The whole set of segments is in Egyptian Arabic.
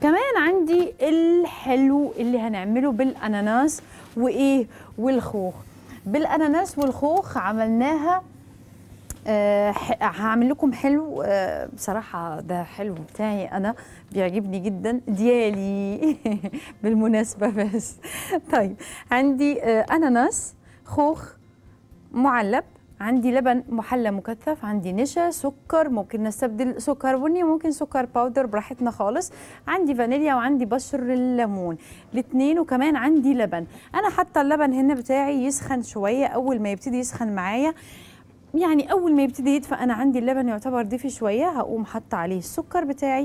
كمان عندي الحلو اللي هنعمله بالاناناس وايه والخوخ بالاناناس والخوخ عملناها آه ح- هعمل لكم حلو آه بصراحة ده حلو بتاعي أنا بيعجبني جدا ديالي بالمناسبة بس طيب عندي آه أناناس خوخ معلب عندي لبن محلى مكثف عندي نشا سكر ممكن نستبدل سكر بني ممكن سكر باودر براحتنا خالص عندي فانيليا وعندي بشر الليمون الاثنين وكمان عندي لبن انا حاطه اللبن هنا بتاعي يسخن شويه اول ما يبتدي يسخن معايا يعني اول ما يبتدي يدفى انا عندي اللبن يعتبر دافي شويه هقوم حاطه عليه السكر بتاعي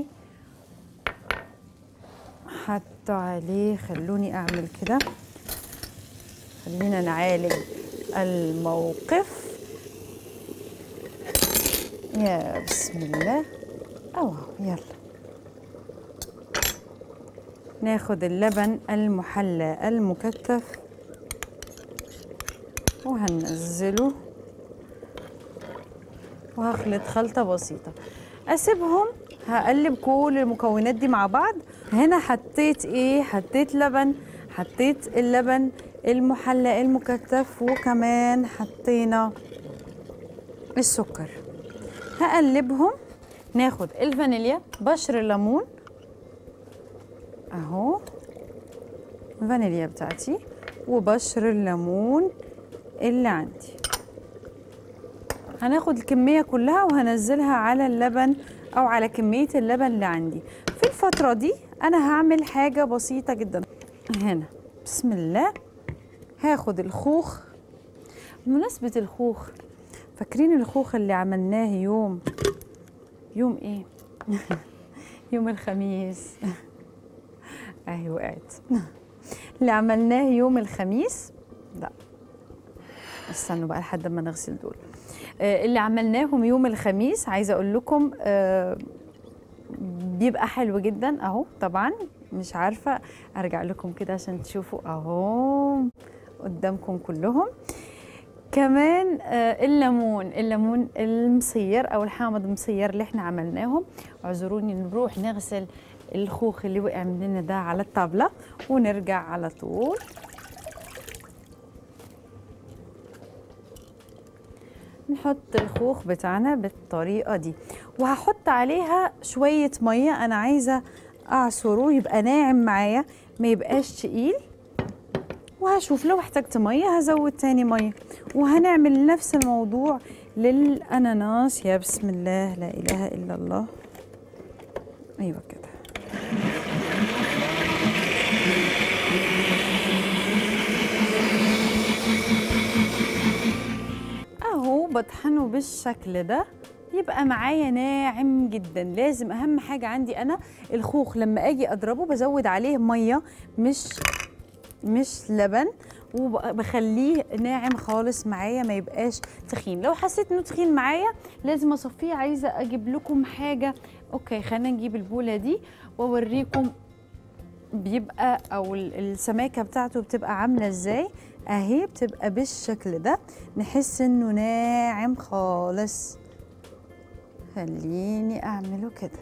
حاطه عليه خلوني اعمل كده خلينا نعالج الموقف يا بسم الله أوه يلا ناخد اللبن المحلى المكثف وهننزله وهخلط خلطة بسيطة أسيبهم هقلب كل المكونات دي مع بعض هنا حطيت ايه حطيت لبن حطيت اللبن المحلى المكثف وكمان حطينا السكر هقلبهم ناخد الفانيليا بشر الليمون اهو الفانيليا بتاعتي وبشر الليمون اللي عندي هناخد الكمية كلها وهنزلها على اللبن أو على كمية اللبن اللي عندي في الفترة دي أنا هعمل حاجة بسيطة جدا هنا بسم الله هاخد الخوخ بمناسبة الخوخ فاكرين الخوخ اللي عملناه يوم يوم ايه يوم الخميس اهي وقعت اللي عملناه يوم الخميس لا استنوا بقى لحد ما نغسل دول آه، اللي عملناهم يوم الخميس عايزه اقول لكم آه، بيبقى حلو جدا اهو طبعا مش عارفه ارجع لكم كده عشان تشوفوا اهو قدامكم كلهم كمان آه، الليمون الليمون المصير او الحامض المصير اللي احنا عملناهم اعذروني نروح نغسل الخوخ اللي وقع مننا ده على الطاوله ونرجع على طول نحط الخوخ بتاعنا بالطريقه دي وهحط عليها شويه ميه انا عايزه اعصره يبقى ناعم معايا ما يبقاش تقيل وهشوف لو احتجت ميه هزود تاني ميه وهنعمل نفس الموضوع للاناناس يا بسم الله لا اله الا الله ايوه كده اهو بطحنه بالشكل ده يبقى معايا ناعم جدا لازم اهم حاجه عندي انا الخوخ لما اجي اضربه بزود عليه ميه مش مش لبن وبخليه ناعم خالص معايا ما يبقاش تخين لو حسيت انه تخين معايا لازم اصفيه عايزه اجيب لكم حاجه اوكي خلينا نجيب البوله دي واوريكم بيبقى او ال- السماكه بتاعته بتبقى عامله ازاي اهي بتبقى بالشكل ده نحس انه ناعم خالص خليني اعمله كده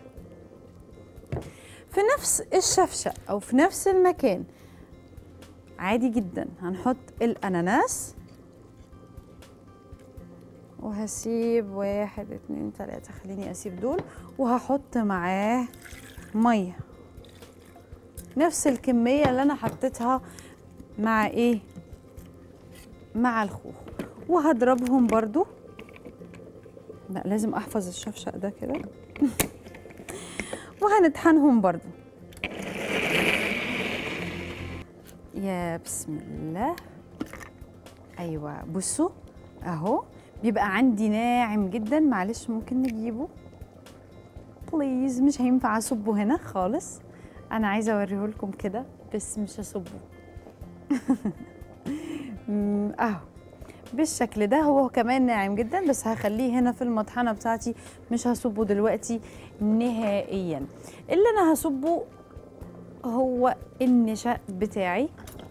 في نفس الشفشة او في نفس المكان عادي جدا هنحط الاناناس وهسيب واحد اتنين تلاتة خليني اسيب دول وهحط معاه ميه نفس الكمية اللي انا حطيتها مع ايه مع الخوخ وهضربهم برضو لا لازم احفظ الشفشق ده كده وهنطحنهم برضو يا بسم الله ايوه بصوا اهو بيبقى عندي ناعم جدا معلش ممكن نجيبه بليز مش هينفع اصبه هنا خالص انا عايزه اوريه لكم كده بس مش هصبه أمم، اهو بالشكل ده هو كمان ناعم جدا بس هخليه هنا في المطحنه بتاعتي مش هصبه دلوقتي نهائيا اللي انا هصبه هو النشا بتاعي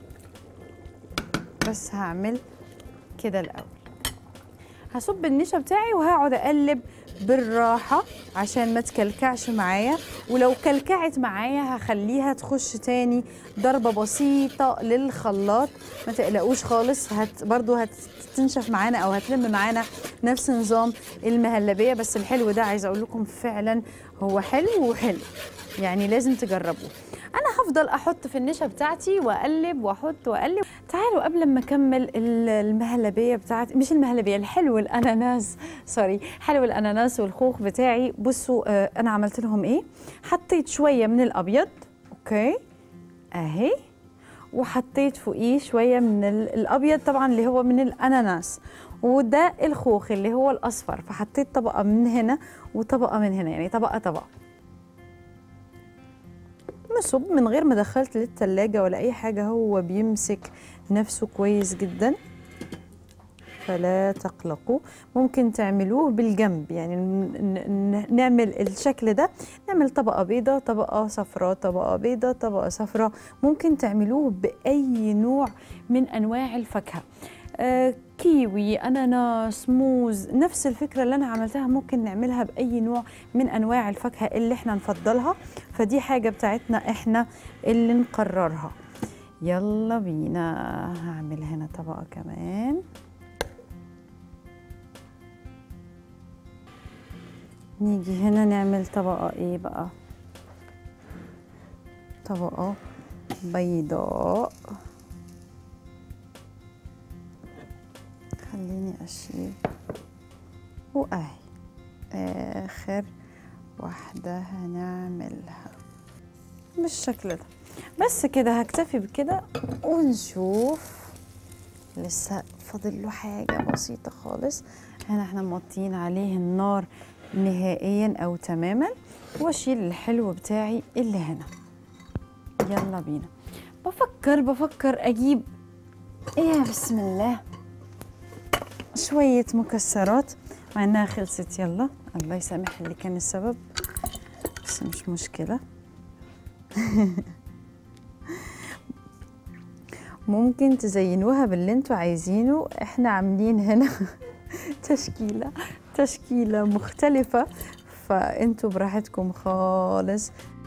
بس هعمل كده الاول هصب النشا بتاعي وهقعد اقلب بالراحة عشان ما تكلكعش معايا ولو كلكعت معايا هخليها تخش تاني ضربة بسيطة للخلاط ما تقلقوش خالص هت برضو هتنشف معانا او هتلم معانا نفس نظام المهلبية بس الحلو ده عايزة اقول لكم فعلا هو حلو وحلو يعني لازم تجربوه انا هفضل احط في النشا بتاعتي واقلب واحط واقلب تعالوا قبل ما اكمل ال- المهلبيه بتاعتي مش المهلبيه الحلو الاناناس سوري حلو الاناناس والخوخ بتاعي بصوا آه انا عملت لهم ايه حطيت شويه من الابيض اوكي اهي وحطيت فوقيه شويه من ال- الابيض طبعا اللي هو من الاناناس وده الخوخ اللي هو الاصفر فحطيت طبقه من هنا وطبقه من هنا يعني طبقه طبقه مصب من غير ما دخلت للتلاجة ولا أي حاجة هو بيمسك نفسه كويس جدا فلا تقلقوا ممكن تعملوه بالجنب يعني ن- ن- نعمل الشكل ده نعمل طبقة بيضة طبقة صفراء طبقة بيضة طبقة صفراء ممكن تعملوه بأي نوع من أنواع الفاكهة آه، كيوي اناناس موز نفس الفكره اللي انا عملتها ممكن نعملها باي نوع من انواع الفاكهه اللي احنا نفضلها فدي حاجه بتاعتنا احنا اللي نقررها يلا بينا هعمل هنا طبقه كمان نيجي هنا نعمل طبقه ايه بقى طبقه بيضاء خليني اشيل واهي اخر واحدة هنعملها بالشكل ده بس كده هكتفي بكده ونشوف لسه فاضل له حاجة بسيطة خالص هنا احنا موطيين عليه النار نهائيا او تماما واشيل الحلو بتاعي اللي هنا يلا بينا بفكر بفكر اجيب ايه بسم الله شوية مكسرات مع انها خلصت يلا الله يسامح اللي كان السبب بس مش مشكلة ممكن تزينوها باللي انتوا عايزينه احنا عاملين هنا تشكيلة تشكيلة مختلفة فانتوا براحتكم خالص